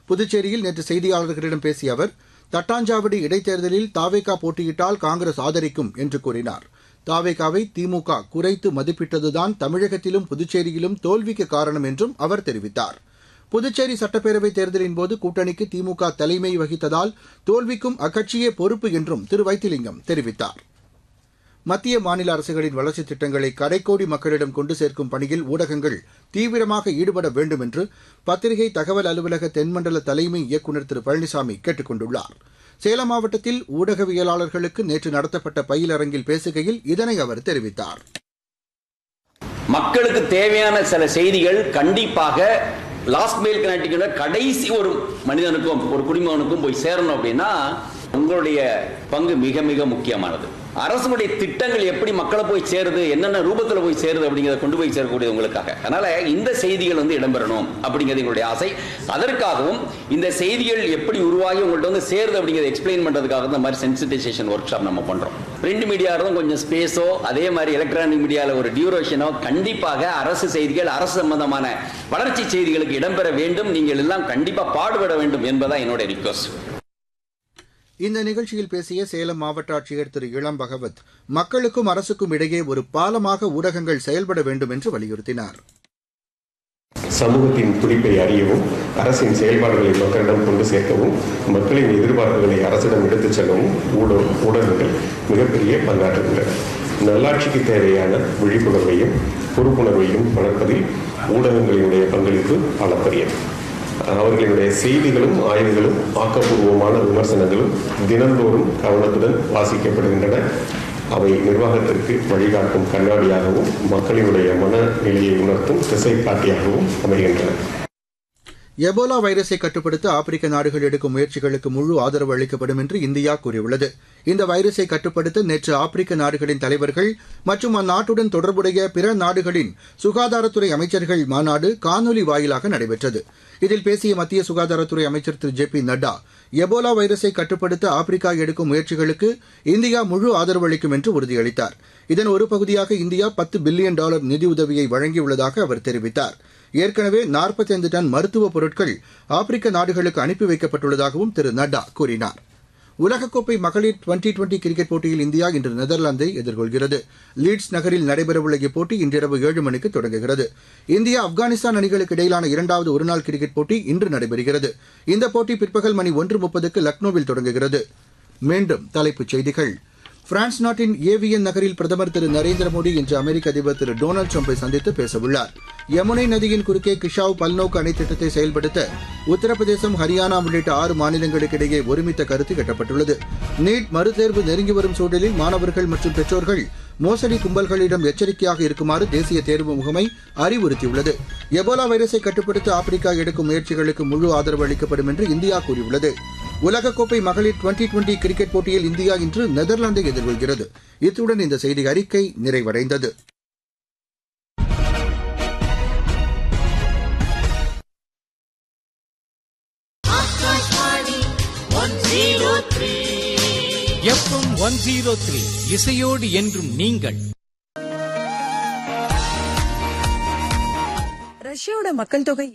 புதுச்சேரியில் நேற்று செய்தியாளர்களிடம் பேசிய அவர் தட்டாஞ்சாவடி இடைத்தேர்தலில் தாவேகா போட்டியிட்டால் காங்கிரஸ் ஆதரிக்கும் என்று கூறினார் தாவேகாவை திமுக குறைத்து மதிப்பிட்டதுதான் தமிழகத்திலும் புதுச்சேரியிலும் தோல்விக்கு காரணம் என்றும் அவர் தெரிவித்தார் புதுச்சேரி சட்டப்பேரவைத் தேர்தலின் போது கூட்டணிக்கு திமுக தலைமை வகித்ததால் தோல்விக்கும் அக்கட்சியே பொறுப்பு என்றும் திரு வைத்திலிங்கம் தெரிவித்தார் மத்திய மாநில அரசுகளின் வளர்ச்சித் திட்டங்களை கடைக்கோடி மக்களிடம் கொண்டு சேர்க்கும் பணியில் ஊடகங்கள் தீவிரமாக ஈடுபட வேண்டும் என்று பத்திரிகை தகவல் அலுவலக தென்மண்டல தலைமை இயக்குநர் திரு பழனிசாமி கேட்டுக் கொண்டுள்ளார் சேலம் மாவட்டத்தில் ஊடகவியலாளர்களுக்கு நேற்று நடத்தப்பட்ட பயிலரங்கில் பேசுகையில் இதனை அவர் தெரிவித்தார் மக்களுக்கு தேவையான சில செய்திகள் கண்டிப்பாக லாஸ்ட் மெயில் கனெக்டிங் கடைசி ஒரு மனிதனுக்கும் ஒரு குடிமகனுக்கும் போய் சேரணும் அப்படின்னா உங்களுடைய பங்கு மிக மிக முக்கியமானது அரசுடைய திட்டங்கள் எப்படி மக்களை போய் சேருது என்னென்ன ரூபத்தில் போய் சேருது அப்படிங்கிறத கொண்டு போய் சேரக்கூடிய உங்களுக்காக அதனால இந்த செய்திகள் வந்து இடம்பெறணும் அப்படிங்கிறது எங்களுடைய ஆசை அதற்காகவும் இந்த செய்திகள் எப்படி உருவாகி உங்கள்ட்ட வந்து சேருது அப்படிங்கிறத எக்ஸ்பிளைன் பண்றதுக்காக இந்த மாதிரி சென்சிட்டைசேஷன் ஒர்க் ஷாப் நம்ம பண்றோம் பிரிண்ட் மீடியா இருந்தும் கொஞ்சம் ஸ்பேஸோ அதே மாதிரி எலக்ட்ரானிக் மீடியாவில் ஒரு டியூரேஷனோ கண்டிப்பாக அரசு செய்திகள் அரசு சம்பந்தமான வளர்ச்சி செய்திகளுக்கு இடம்பெற வேண்டும் நீங்கள் எல்லாம் கண்டிப்பாக பாடுபட வேண்டும் என்பதான் என்னோட ரிக்வஸ்ட் இந்த நிகழ்ச்சியில் பேசிய சேலம் மாவட்ட ஆட்சியர் திரு இளம் பகவத் மக்களுக்கும் அரசுக்கும் இடையே ஒரு பாலமாக ஊடகங்கள் செயல்பட வேண்டும் என்று வலியுறுத்தினார் சமூகத்தின் துடிப்பை அறியவும் அரசின் செயல்பாடுகளை மக்களிடம் கொண்டு சேர்க்கவும் மக்களின் எதிர்பார்ப்புகளை அரசிடம் எடுத்துச் செல்லவும் ஊடக ஊடகங்கள் மிகப்பெரிய பங்காற்றுகின்றன நல்லாட்சிக்கு தேவையான விழிப்புணர்வையும் பொறுப்புணர்வையும் வளர்ப்பதில் ஊடகங்களினுடைய பங்களிப்பு அளப்பரியது அவர்களுடைய செய்திகளும் ஆய்வுகளும் ஆக்கப்பூர்வமான விமர்சனங்களும் தினந்தோறும் கவனத்துடன் வாசிக்கப்படுகின்றன அவை நிர்வாகத்திற்கு வழிகாட்டும் கண்ணாடியாகவும் மக்களினுடைய மனநிலையை உணர்த்தும் திசை காட்டியாகவும் அமைகின்றன எபோலா வைரஸை கட்டுப்படுத்த ஆப்பிரிக்க நாடுகள் எடுக்கும் முயற்சிகளுக்கு முழு ஆதரவு அளிக்கப்படும் என்று இந்தியா கூறியுள்ளது இந்த வைரஸை கட்டுப்படுத்த நேற்று ஆப்பிரிக்க நாடுகளின் தலைவர்கள் மற்றும் அந்நாட்டுடன் தொடர்புடைய பிற நாடுகளின் சுகாதாரத்துறை அமைச்சர்கள் மாநாடு காணொலி வாயிலாக நடைபெற்றது இதில் பேசிய மத்திய சுகாதாரத்துறை அமைச்சர் திரு ஜே பி நட்டா எபோலா வைரஸை கட்டுப்படுத்த ஆப்பிரிக்கா எடுக்கும் முயற்சிகளுக்கு இந்தியா முழு ஆதரவு அளிக்கும் என்று உறுதியளித்தார் இதன் ஒரு பகுதியாக இந்தியா பத்து பில்லியன் டாலர் நிதியுதவியை வழங்கியுள்ளதாக அவர் தெரிவித்தார் ஏற்கனவே நாற்பத்தைந்து டன் மருத்துவப் பொருட்கள் ஆப்பிரிக்க நாடுகளுக்கு அனுப்பி வைக்கப்பட்டுள்ளதாகவும் திரு நட்டா கூறினார் உலகக்கோப்பை மகளிர் டுவெண்டி டுவெண்டி கிரிக்கெட் போட்டியில் இந்தியா இன்று நெதர்லாந்தை எதிர்கொள்கிறது லீட்ஸ் நகரில் நடைபெறவுள்ள இப்போட்டி இன்றிரவு ஏழு மணிக்கு தொடங்குகிறது இந்தியா ஆப்கானிஸ்தான் அணிகளுக்கு இடையிலான இரண்டாவது ஒருநாள் கிரிக்கெட் போட்டி இன்று நடைபெறுகிறது இந்த போட்டி பிற்பகல் மணி ஒன்று முப்பதுக்கு லக்னோவில் தொடங்குகிறது மீண்டும் தலைப்புச் செய்திகள் பிரான்ஸ் நாட்டின் ஏவியன் நகரில் பிரதமர் திரு நரேந்திர மோடி இன்று அமெரிக்க அதிபர் திரு டொனால்டு ட்ரம்பை சந்தித்து பேசவுள்ளார் யமுனை நதியின் குறுக்கே கிஷாவ் பல்நோக்கு அணை திட்டத்தை செயல்படுத்த உத்தரப்பிரதேசம் ஹரியானா உள்ளிட்ட ஆறு மாநிலங்களுக்கு இடையே ஒருமித்த கருத்து எட்டப்பட்டுள்ளது நீட் மறுதேர்வு நெருங்கி வரும் சூழலில் மாணவர்கள் மற்றும் பெற்றோர்கள் மோசடி கும்பல்களிடம் எச்சரிக்கையாக இருக்குமாறு தேசிய தேர்வு முகமை அறிவுறுத்தியுள்ளது எபோலா வைரஸை கட்டுப்படுத்த ஆப்பிரிக்கா எடுக்கும் முயற்சிகளுக்கு முழு ஆதரவு அளிக்கப்படும் என்று இந்தியா கூறியுள்ளது உலகக்கோப்பை மகளிர் டுவெண்டி டுவெண்டி கிரிக்கெட் போட்டியில் இந்தியா இன்று நெதர்லாந்தை எதிர்கொள்கிறது இத்துடன் இந்த செய்தி அறிக்கை நிறைவடைந்தது எஃப்எம் ஒன் ஜீரோ த்ரீ இசையோடு என்றும் நீங்கள் ரஷ்யாவோட மக்கள் தொகை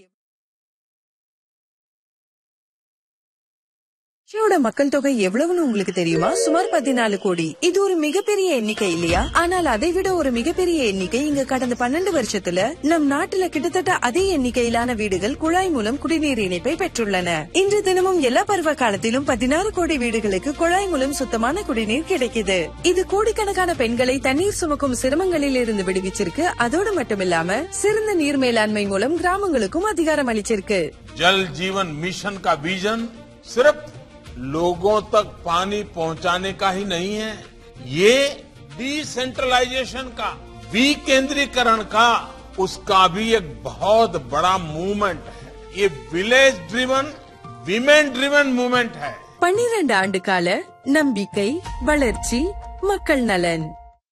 ரஷ்யாவோட மக்கள் தொகை எவ்வளவுன்னு உங்களுக்கு தெரியுமா சுமார் பதினாலு கோடி இது ஒரு மிகப்பெரிய எண்ணிக்கை இல்லையா ஆனால் அதை விட ஒரு மிகப்பெரிய எண்ணிக்கை இங்க கடந்த பன்னெண்டு வருஷத்துல நம் நாட்டுல கிட்டத்தட்ட அதே எண்ணிக்கையிலான வீடுகள் குழாய் மூலம் குடிநீர் இணைப்பை பெற்றுள்ளன இன்று தினமும் எல்லா பருவ காலத்திலும் பதினாறு கோடி வீடுகளுக்கு குழாய் மூலம் சுத்தமான குடிநீர் கிடைக்குது இது கோடிக்கணக்கான பெண்களை தண்ணீர் சுமக்கும் சிரமங்களில் இருந்து விடுவிச்சிருக்கு அதோடு மட்டுமில்லாம சிறந்த நீர் மேலாண்மை மூலம் கிராமங்களுக்கும் அதிகாரம் அளிச்சிருக்கு जल जीवन मिशन का विजन सिर्फ लोगों तक पानी पहुंचाने का ही नहीं है ये डिसेंट्रलाइजेशन का विकेंद्रीकरण का उसका भी एक बहुत बड़ा मूवमेंट है ये village driven women driven movement है பன்னிரண்டு ஆண்டு கால நம்பிக்கை வளர்ச்சி மக்கள் நலன்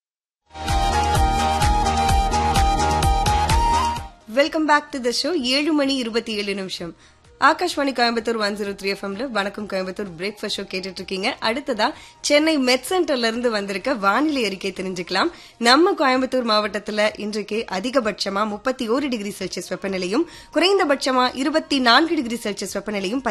welcome back to the show ஏழு மணி இருபத்தி ஏழு நிமிஷம் Akashvani Coimbatore one zero three எஃப்எம்ல வணக்கம் கோயம்புத்தூர் பிரேக்ஃபாஸ்ட் ஷோ கேட்டுட்டு இருக்கீங்க அடுத்ததா சென்னை மெட் சென்டர்ல இருந்து வந்திருக்க வானிலை அறிக்கை தெரிஞ்சுக்கலாம் நம்ம கோயம்புத்தூர் மாவட்டத்துல இன்றைக்கு அதிகபட்சமா முப்பத்தி ஒரு டிகிரி செல்சியஸ் வெப்பநிலையும் குறைந்தபட்சமா இருபத்தி நான்கு டிகிரி செல்சியஸ் வெப்பநிலையும்